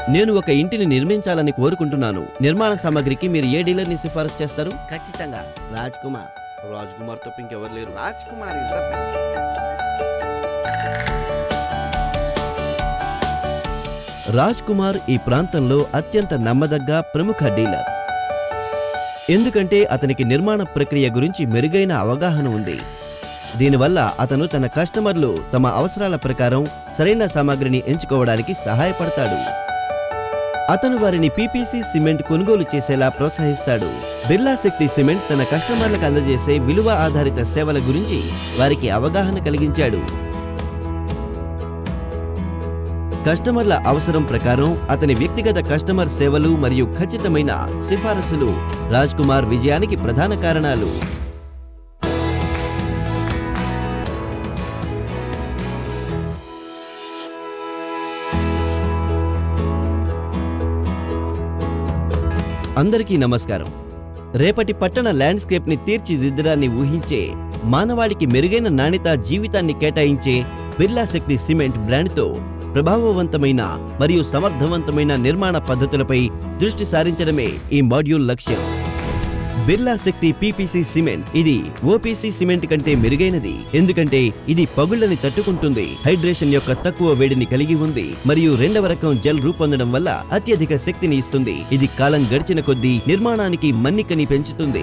నేను ఒక ఇంటిని నిర్మించాలని కోరుకుంటున్నాను నిర్మాణ సామాగ్రికి మీరు ఏ డీలర్ని సిఫారసు చేస్తారు ఖచ్చితంగా రాజ్ కుమార్ రాజ్ కుమార్ తప్ప ఇంకెవరు లేరు Raj Kumar is the best. Raj Kumar ఈ ప్రాంతంలో అత్యంత నమ్మదగ్గ ప్రముఖ డీలర్ ఎందుకంటే అతనికి నిర్మాణ ప్రక్రియ గురించి మెరుగైన అవగాహన ఉంది దీనివల్ల అతను తన కస్టమర్లు తమ అవసరాల ప్రకారం సరైన సామాగ్రిని ఎంచుకోవడానికి సహాయపడతాడు అతను వారిని పీపీసీ సిమెంట్ కొనుగోలు చేసేలా ప్రోత్సహిస్తాడు బిర్లా శక్తి సిమెంట్ తన కస్టమర్లకు అందజేసే విలువ ఆధారిత సేవల గురించి వారికి అవగాహన కలిగించాడు కస్టమర్ల అవసరం ప్రకారం అతని వ్యక్తిగత కస్టమర్ సేవలు మరియు ఖచ్చితమైన సిఫారసులు రాజ్ కుమార్ విజయానికి ప్రధాన కారణాలు అందరికీ నమస్కారం రేపటి పట్టణ ల్యాండ్స్కేప్ ని తీర్చిదిద్దడాన్ని ఊహించే మానవాళికి మెరుగైన నాణ్యత జీవితాన్ని కేటాయించే బిర్లా శక్తి సిమెంట్ బ్రాండ్తో ప్రభావవంతమైన మరియు సమర్థవంతమైన నిర్మాణ పద్ధతులపై దృష్టి సారించడమే ఈ మాడ్యూల్ లక్ష్యం బిర్లా శక్తి పీపీసీ సిమెంట్ ఇది ఓపీసీ సిమెంట్ కంటే మెరుగైనది ఎందుకంటే ఇది పగుళ్లని తట్టుకుంటుంది హైడ్రేషన్ యొక్క తక్కువ వేడిని కలిగి ఉంది మరియు రెండవ రకం జెల్ రూపొందడం వల్ల అత్యధిక శక్తిని ఇస్తుంది ఇది కాలం గడిచిన కొద్దీ నిర్మాణానికి మన్నికని పెంచుతుంది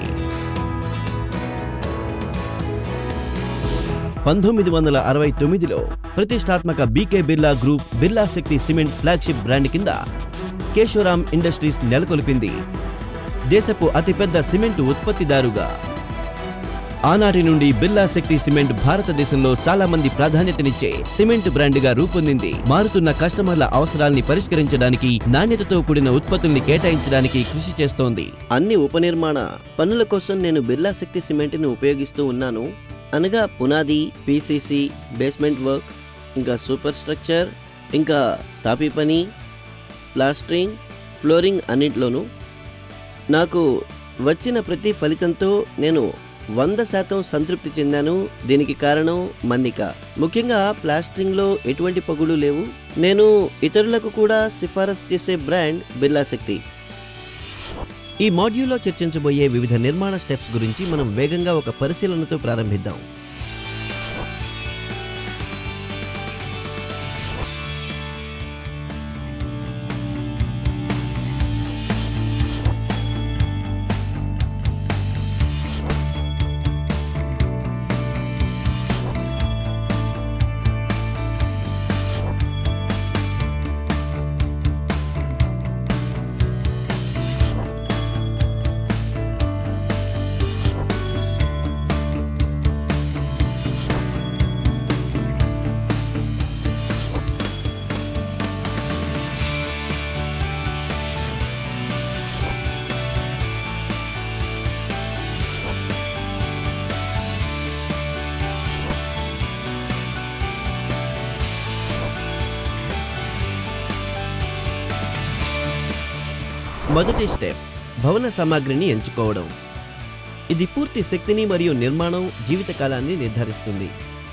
పంతొమ్మిది వందల అరవై తొమ్మిదిలో ప్రతిష్టాత్మక BK Birla group Birla Shakti cement flagship brand కింద కేశోరాం ఇండస్ట్రీస్ నెలకొల్పింది దేశపు అతిపెద్ద సిమెంటు ఉత్పత్తిదారుగా ఆనాటి నుండి బిర్లా శక్తి సిమెంట్ భారతదేశంలో చాలా మంది ప్రాధాన్యతనిచ్చే సిమెంట్ బ్రాండ్గా రూపొందింది మారుతున్న కస్టమర్ల అవసరాల్ని పరిష్కరించడానికి నాణ్యతతో కూడిన ఉత్పత్తుల్ని కేటాయించడానికి కృషి చేస్తోంది అన్ని ఉపనిర్మాణ పనుల కోసం నేను బిర్లా శక్తి సిమెంట్ని ఉపయోగిస్తూ ఉన్నాను అనగా పునాది పీసీసీ బేస్మెంట్ వర్క్ ఇంకా సూపర్ స్ట్రక్చర్ ఇంకా తాపీ పని ప్లాస్టరింగ్ ఫ్లోరింగ్ అన్నింటిలోనూ నాకు వచ్చిన ప్రతి ఫలితంతో నేను వంద శాతం సంతృప్తి చెందాను దీనికి కారణం మన్నిక ముఖ్యంగా ప్లాస్టరింగ్లో ఎటువంటి పగులు లేవు నేను ఇతరులకు కూడా సిఫారసు చేసే బ్రాండ్ బిర్లా శక్తి ఈ మాడ్యూల్లో చర్చించబోయే వివిధ నిర్మాణ స్టెప్స్ గురించి మనం వేగంగా ఒక పరిశీలనతో ప్రారంభిద్దాం మొదటి స్టెప్ భవన సామాగ్రిని ఎంచుకోవడం ఇది పూర్తి శక్తిని మరియు నిర్మాణం జీవితకాలాన్ని నిర్ధారిస్తుంది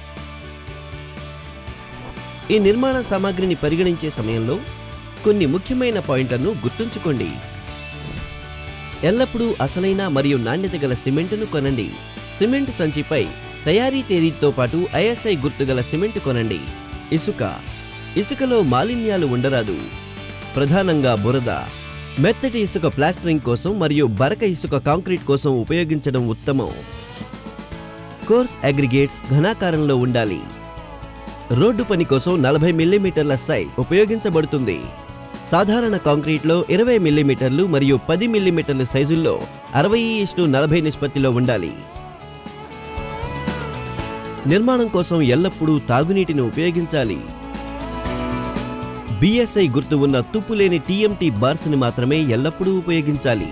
ఈ నిర్మాణ సామాగ్రిని పరిగణించే సమయంలో కొన్ని ముఖ్యమైన పాయింట్లను గుర్తుంచుకోండి ఎల్లప్పుడూ అసలైన మరియు నాణ్యత గల సిమెంటును కొనండి సిమెంట్ సంచిపై తయారీ తేదీతో పాటు ఐఎస్ఐ గుర్తు గల సిమెంట్ కొనండి ఇసుక ఇసుకలో మాలిన్యాలు ఉండరాదు ప్రధానంగా బురద మెత్తటి ఇసుక ప్లాస్టరింగ్ కోసం మరియు బరక ఇసుక కాంక్రీట్ కోసం ఉపయోగించడం ఉత్తమం కోర్స్ అగ్రిగేట్స్ ఘనాకారంలో ఉండాలి రోడ్డు పని కోసం నలభై మిల్లీమీటర్ల సైజ్ ఉపయోగించబడుతుంది సాధారణ కాంక్రీట్లో ఇరవై మిల్లీమీటర్లు మరియు పది మిల్లీమీటర్ల సైజుల్లో అరవై ఇష్టు నలభై నిష్పత్తిలో ఉండాలి నిర్మాణం కోసం ఎల్లప్పుడూ తాగునీటిని ఉపయోగించాలి బిఎస్ఐ గుర్తు ఉన్న తుప్పులేని టీఎంటీ బార్స్ని మాత్రమే ఎల్లప్పుడూ ఉపయోగించాలి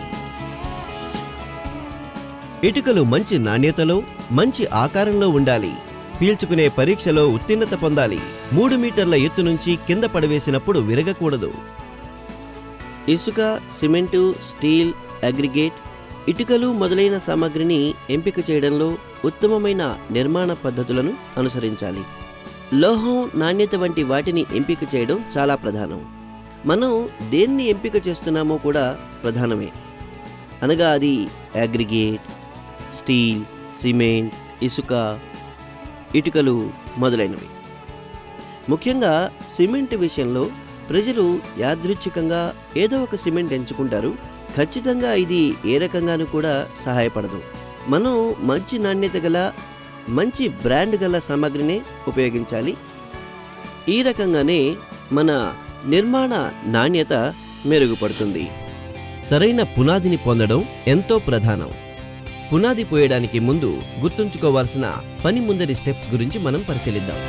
ఇటుకలు మంచి నాణ్యతలో మంచి ఆకారంలో ఉండాలి పీల్చుకునే పరీక్షలో ఉత్తీర్ణత పొందాలి మూడు మీటర్ల ఎత్తు నుంచి కింద పడవేసినప్పుడు విరగకూడదు ఇసుక సిమెంటు స్టీల్ అగ్రిగేట్ ఇటుకలు మొదలైన సామాగ్రిని ఎంపిక చేయడంలో ఉత్తమమైన నిర్మాణ పద్ధతులను అనుసరించాలి లోహం నాణ్యత వంటి వాటిని ఎంపిక చేయడం చాలా ప్రధానం మనం దేన్ని ఎంపిక చేస్తున్నామో కూడా ప్రధానమే అనగా అది అగ్రిగేట్ స్టీల్ సిమెంట్ ఇసుక ఇటుకలు మొదలైనవి ముఖ్యంగా సిమెంట్ విషయంలో ప్రజలు యాదృచ్ఛికంగా ఏదో ఒక సిమెంట్ ఎంచుకుంటారు ఖచ్చితంగా ఇది ఏ రకంగానూ కూడా సహాయపడదు మనం మంచి నాణ్యత గల మంచి బ్రాండ్ గల సామాగ్రినే ఉపయోగించాలి ఈ రకంగానే మన నిర్మాణ నాణ్యత మెరుగుపడుతుంది సరైన పునాదిని పొందడం ఎంతో ప్రధానం పునాది పోయడానికి ముందు గుర్తుంచుకోవాల్సిన పని ముందరి స్టెప్స్ గురించి మనం పరిశీలిద్దాం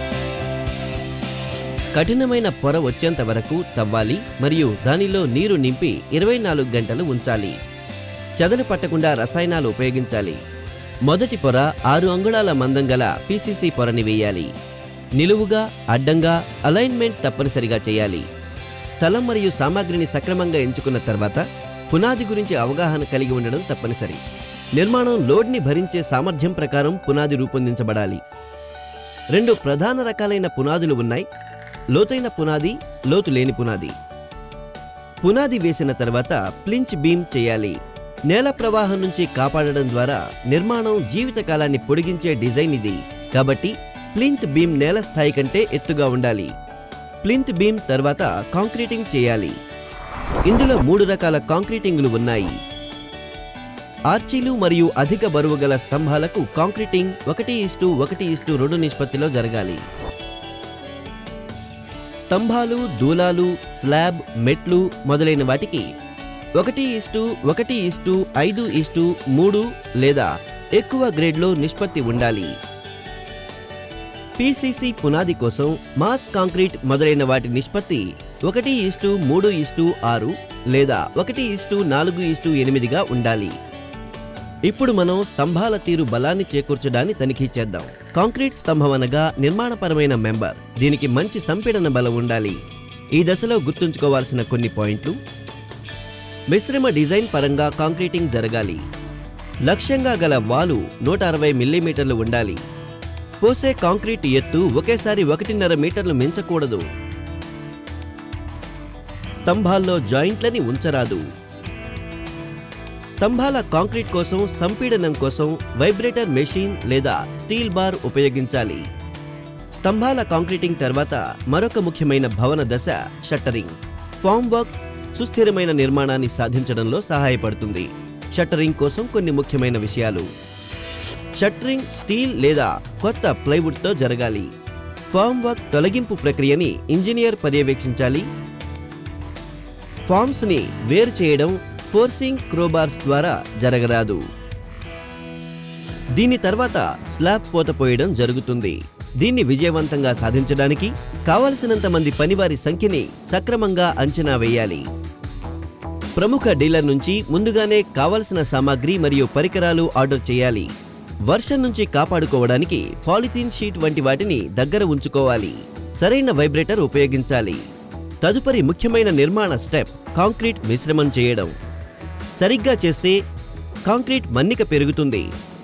కఠినమైన పొర వచ్చేంత వరకు తవ్వాలి మరియు దానిలో నీరు నింపి ఇరవై నాలుగు గంటలు ఉంచాలి చెదలు పట్టకుండా రసాయనాలు ఉపయోగించాలి మొదటి పొర ఆరు అంగుళాల మందం గల పీసీసీ పొరని వేయాలి నిలువుగా అడ్డంగా అలైన్మెంట్ తప్పనిసరిగా చేయాలి స్థలం మరియు సామాగ్రిని సక్రమంగా ఎంచుకున్న తర్వాత పునాది గురించి అవగాహన కలిగి ఉండడం తప్పనిసరి నిర్మాణం లోడ్ని భరించే సామర్థ్యం ప్రకారం పునాది రూపొందించబడాలి రెండు ప్రధాన రకాలైన పునాదులు ఉన్నాయి లోతైన పునాది లోతు లేని పునాది పునాది వేసిన తర్వాత ప్లించ్ బీమ్ చేయాలి నేల ప్రవాహం నుంచి కాపాడడం ద్వారా నిర్మాణం జీవితకాలాన్ని పొడిగించే డిజైన్ ఇది కాబట్టి ప్లింత్ బీమ్ నేల స్థాయి కంటే ఎత్తుగా ఉండాలి ప్లింత్ బీమ్ తర్వాత కాంక్రీటింగ్ చేయాలి ఇందులో మూడు రకాల కాంక్రీటింగ్లు ఉన్నాయి ఆర్చీలు మరియు అధిక బరువు గల స్తంభాలకు కాంక్రీటింగ్ ఒకటి ఇస్టు ఒకటి ఇస్టు రెండు నిష్పత్తిలో జరగాలి స్తంభాలు దూలాలు స్లాబ్ మెట్లు మొదలైన వాటికి ఒకటి ఇస్టు ఒకటి ఇస్టు ఐదు ఇస్టు మూడు లేదా ఎక్కువ గ్రేడ్లో నిష్పత్తి ఉండాలి పీసీసీ పునాది కోసం మాస్ కాంక్రీట్ మొదలైన వాటి నిష్పత్తి ఒకటి ఇస్టు మూడు ఇస్టు ఆరు లేదా ఒకటి ఇస్టు నాలుగు ఇస్టు ఎనిమిదిగా ఉండాలి ఇప్పుడు మనం స్తంభాల తీరు బలాన్ని చేకూర్చడాన్ని తనిఖీ చేద్దాం కాంక్రీట్ స్తంభం అనగా నిర్మాణపరమైన మెంబర్ దీనికి మంచి సంపీడన బలం ఉండాలి ఈ దశలో గుర్తుంచుకోవాల్సిన కొన్ని పాయింట్లు మిశ్రమ డిజైన్ పరంగా కాంక్రీటింగ్ జరగాలి లక్ష్యంగా గల వాలు నూట అరవై మిల్లీమీటర్లు ఉండాలి పోసే కాంక్రీట్ ఎత్తు ఒకేసారి ఒకటిన్నర మీటర్లు మించకూడదు స్తంభాల్లో జాయింట్లని ఉంచరాదు స్తంభాల కాంక్రీట్ కోసం సంపీడనం కోసం వైబ్రేటర్ మెషిన్ లేదా స్టీల్ బార్ ఉపయోగించాలి స్తంభాల కాంక్రీటింగ్ తర్వాత మరొక ముఖ్యమైన భవన దశ షట్టరింగ్ ఫామ్ వర్క్ సుస్థిరమైన నిర్మాణాన్ని సాధించడంలో సహాయపడుతుంది షట్టరింగ్ కోసం కొన్ని ముఖ్యమైన విషయాలు షట్టరింగ్ స్టీల్ లేదా కొత్త ప్లైవుడ్తో జరగాలి ఫామ్ వర్క్ తొలగింపు ప్రక్రియని ఇంజనీర్ పర్యవేక్షించాలి ఫామ్స్ని వేరు చేయడం ఫోర్సింగ్ క్రోబార్స్ ద్వారా జరగరాదు దీని తర్వాత స్లాబ్ పోత పోయడం జరుగుతుంది దీన్ని విజయవంతంగా సాధించడానికి కావలసినంత మంది పనివారి సంఖ్యని సక్రమంగా అంచనా వేయాలి ప్రముఖ డీలర్ నుంచి ముందుగానే కావలసిన సామాగ్రి మరియు పరికరాలు ఆర్డర్ చేయాలి వర్షం నుంచి కాపాడుకోవడానికి పాలిథీన్ షీట్ వంటి వాటిని దగ్గర ఉంచుకోవాలి సరైన వైబ్రేటర్ ఉపయోగించాలి తదుపరి ముఖ్యమైన నిర్మాణ స్టెప్ కాంక్రీట్ మిశ్రమం చేయడం సరిగ్గా చేస్తే కాంక్రీట్ మన్నిక పెరుగుతుంది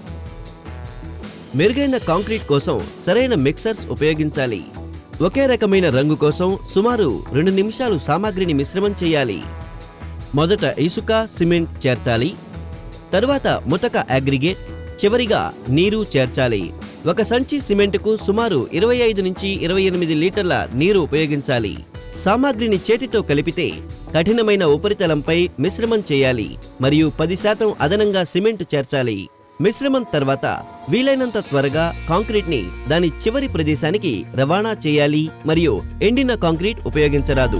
మెరుగైన కాంక్రీట్ కోసం సరైన మిక్సర్స్ ఉపయోగించాలి ఒకే రకమైన రంగు కోసం సుమారు రెండు నిమిషాలు సామాగ్రిని మిశ్రమం చేయాలి మొదట ఇసుక సిమెంట్ చేర్చాలి తరువాత ముతక అగ్రిగేట్ చివరిగా నీరు చేర్చాలి ఒక సంచి సిమెంటుకు సుమారు ఇరవై ఐదు నుంచి ఇరవై ఎనిమిది లీటర్ల నీరు ఉపయోగించాలి సామాగ్రిని చేతితో కలిపితే కఠినమైన ఉపరితలంపై మిశ్రమం చేయాలి మరియు పది శాతం అదనంగా సిమెంట్ చేర్చాలి మిశ్రమం తర్వాత వీలైనంత త్వరగా కాంక్రీట్ని దాని చివరి ప్రదేశానికి రవాణా చేయాలి మరియు ఎండిన కాంక్రీట్ ఉపయోగించరాదు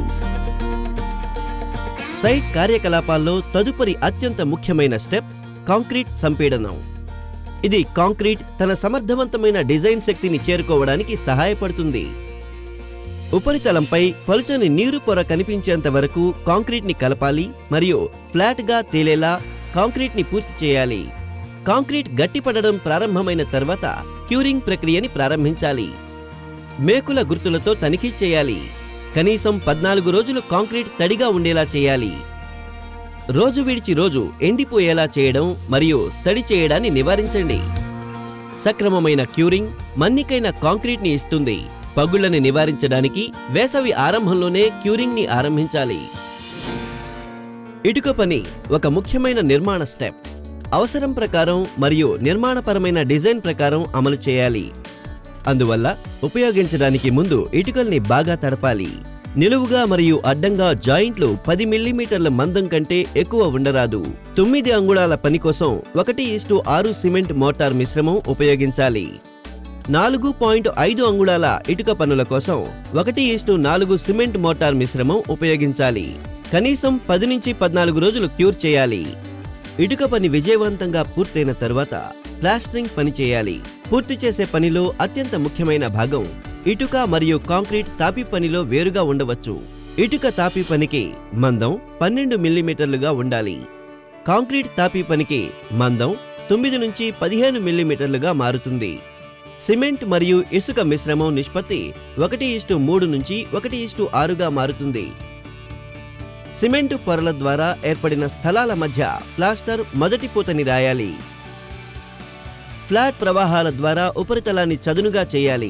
సైట్ కార్యకలాపాల్లో తదుపరి అత్యంత ముఖ్యమైన స్టెప్ కాంక్రీట్ సంపీడనం ఇది కాంక్రీట్ తన సమర్థవంతమైన డిజైన్ శక్తిని చేరుకోవడానికి సహాయపడుతుంది ఉపరితలంపై పలుచని నీరు పొర కనిపించేంత వరకు కాంక్రీట్ని కలపాలి మరియు ఫ్లాట్గా తేలేలా కాంక్రీట్ని పూర్తి చేయాలి కాంక్రీట్ గట్టిపడడం ప్రారంభమైన తర్వాత క్యూరింగ్ ప్రక్రియని ప్రారంభించాలి మేకుల గుర్తులతో తనిఖీ చేయాలి కనీసం పద్నాలుగు రోజులు కాంక్రీట్ తడిగా ఉండేలా చేయాలి రోజు విడిచి రోజు ఎండిపోయేలా చేయడం మరియు తడి చేయడాన్ని నివారించండి సక్రమమైన క్యూరింగ్ మన్నికైన కాంక్రీట్ని ఇస్తుంది పగుళ్లని నివారించడానికి వేసవి ఆరంభంలోనే క్యూరింగ్ ని ఆరంభించాలి ఇటుక పని ఒక ముఖ్యమైన నిర్మాణ స్టెప్ అవసరం ప్రకారం మరియు నిర్మాణపరమైన డిజైన్ ప్రకారం అమలు చేయాలి అందువల్ల ఉపయోగించడానికి ముందు ఇటుకల్ని బాగా తడపాలి నిలువుగా మరియు అడ్డంగా జాయింట్లు పది మిల్లీమీటర్ల మందం కంటే ఎక్కువ ఉండరాదు తొమ్మిది అంగుళాల పని కోసం ఒకటి ఇస్టు ఆరు సిమెంట్ మోటార్ మిశ్రమం ఉపయోగించాలి నాలుగు పాయింట్ ఐదు అంగుళాల ఇటుక పనుల కోసం ఒకటి ఇస్టు నాలుగు సిమెంట్ మోటార్ మిశ్రమం ఉపయోగించాలి కనీసం పది నుంచి పద్నాలుగు రోజులు క్యూర్ చేయాలి ఇటుక పని విజయవంతంగా పూర్తయిన తర్వాత ప్లాస్టరింగ్ పని చేయాలి పూర్తి చేసే పనిలో అత్యంత ముఖ్యమైన భాగం ఇటుక మరియు కాంక్రీట్ తాపి పనిలో వేరుగా ఉండవచ్చు ఇటుక తాపి పనికి మందం పన్నెండు మిల్లీమీటర్లుగా ఉండాలి కాంక్రీట్ తాపి పనికి మందం తొమ్మిది నుంచి పదిహేను మిల్లీమీటర్లుగా మారుతుంది సిమెంట్ మరియు ఇసుక మిశ్రమం నిష్పత్తి ఒకటి ఇస్టు మూడు నుంచి ఒకటి ఇస్టు ఆరుగా మారుతుంది సిమెంటు పొరల ద్వారా ఏర్పడిన స్థలాల మధ్య ప్లాస్టర్ మొదటి పూతని రాయాలి ఫ్లాట్ ప్రవాహాల ద్వారా ఉపరితలాన్ని చదునుగా చేయాలి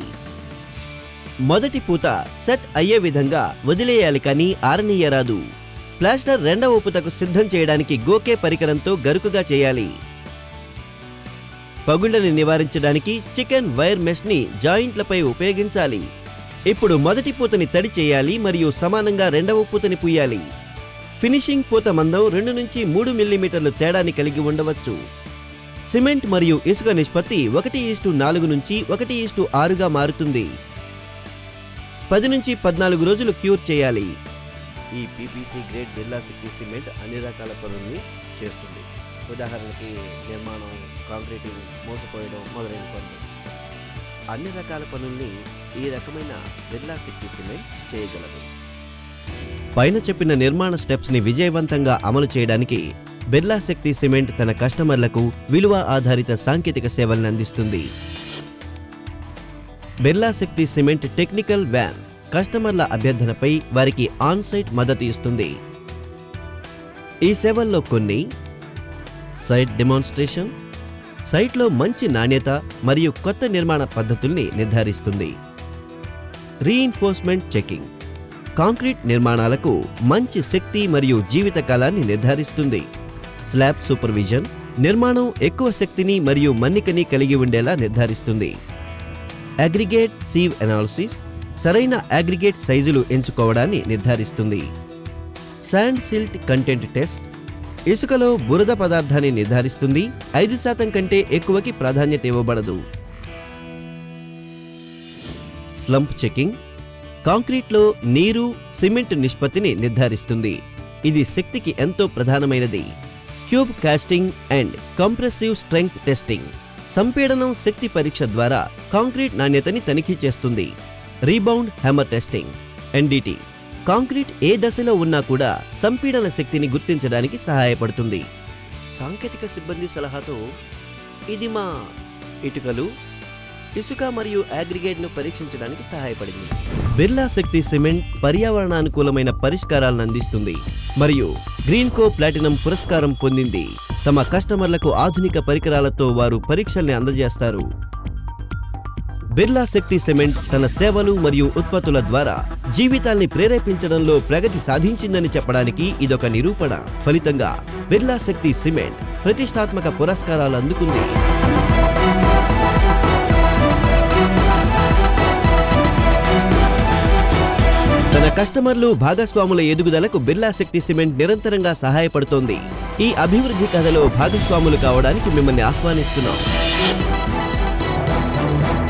మొదటి పూత సెట్ అయ్యే విధంగా వదిలేయాలి కానీ ఆరనీయరాదు ప్లాస్టర్ రెండవ పూతకు సిద్ధం చేయడానికి గోకే పరికరంతో గరుకుగా చేయాలి పగుళ్లని నివారించడానికి చికెన్ వైర్ మెష్ ని జాయింట్లపై ఉపయోగించాలి ఇప్పుడు మొదటి పూతని తడి చేయాలి మరియు సమానంగా రెండవ పూతని పూయాలి ఫినిషింగ్ పూత మందం రెండు నుంచి మూడు మిల్లీమీటర్లు తేడాని కలిగి ఉండవచ్చు సిమెంట్ మరియు ఇసుక నిష్పత్తి ఒకటి ఈస్టు నాలుగు నుంచి ఒకటి ఈస్టు ఆరుగా మారుతుంది పది నుంచి పద్నాలుగు రోజులు క్యూర్ చేయాలి ఈ PPC grade Birla city cement అన్ని రకాల పనుల్ని చేస్తుంది ఉదాహరణకి నిర్మాణం కాంక్రీటింగ్ మోసపోయడం మొదలైన పనులు అన్ని రకాల పనుల్ని ఈ రకమైన బిర్లా సిటీ సిమెంట్ చేయగలదు పైన చెప్పిన నిర్మాణ స్టెప్స్ ని విజయవంతంగా అమలు చేయడానికి బిర్లా శక్తి సిమెంట్ తన కస్టమర్లకు విలువ ఆధారిత సాంకేతిక సేవలను అందిస్తుంది Birla Shakti cement technical van కస్టమర్ల అభ్యర్థనపై వారికి ఆన్ సైట్ మద్దతు ఇస్తుంది ఈ సేవల్లో కొన్ని సైట్ డెమాన్స్ట్రేషన్ సైట్లో మంచి నాణ్యత మరియు కొత్త నిర్మాణ పద్ధతుల్ని నిర్ధారిస్తుంది రీఇన్ఫోర్స్మెంట్ చెకింగ్ కాంక్రీట్ నిర్మాణాలకు మంచి శక్తి మరియు జీవితకాలాన్ని నిర్ధారిస్తుంది స్లాబ్ సూపర్విజన్ నిర్మాణం ఎక్కువ శక్తిని మరియు మన్నికని కలిగి ఉండేలా నిర్ధారిస్తుంది అగ్రిగేట్ సీవ్ అనాలిసిస్ సరైన అగ్రిగేట్ సైజులు ఎంచుకోవడాన్ని నిర్ధారిస్తుంది శాండ్ సిల్ట్ కంటెంట్ టెస్ట్ ఇసుకలో బురద పదార్థాన్ని నిర్ధారిస్తుంది ఐదు శాతం కంటే ఎక్కువకి ప్రాధాన్యత ఇవ్వబడదు స్లంప్ చెకింగ్ కాంక్రీట్లో నీరు సిమెంట్ నిష్పత్తిని నిర్ధారిస్తుంది ఇది శక్తికి ఎంతో ప్రధానమైనది cube casting and compressive strength testing సంపీడనం శక్తి పరీక్ష ద్వారా కాంక్రీట్ నాణ్యతని తనిఖీ చేస్తుంది rebound hammer testing NDT concrete ఏ దశలో ఉన్నా కూడా సంపీడన శక్తిని గుర్తించడానికి సహాయపడుతుంది సాంకేతిక సిబ్బంది సలహాతో ఇది మా ఇటుకలు ఇసుక మరియు అగ్రిగేట్ ను పరీక్షించడానికి సహాయపడింది బిర్లా శక్తి సిమెంట్ పర్యావరణానుకూలమైన పరిష్కారాలను అందిస్తుంది మరియు గ్రీన్ కో ప్లాటినం పురస్కారం పొందింది తమ కస్టమర్లకు ఆధునిక పరికరాలతో వారు పరీక్షల్ని అందజేస్తారు బిర్లా శక్తి సిమెంట్ తన సేవలు మరియు ఉత్పత్తుల ద్వారా జీవితాల్ని ప్రేరేపించడంలో ప్రగతి సాధించిందని చెప్పడానికి ఇదొక నిరూపణ ఫలితంగా బిర్లా శక్తి సిమెంట్ ప్రతిష్టాత్మక పురస్కారాలు అందుకుంది తన కస్టమర్లు భాగస్వాముల ఎదుగుదలకు బిర్లా శక్తి సిమెంట్ నిరంతరంగా సహాయపడుతోంది ఈ అభివృద్ధి కథలో భాగస్వాములు కావడానికి మిమ్మల్ని ఆహ్వానిస్తున్నాం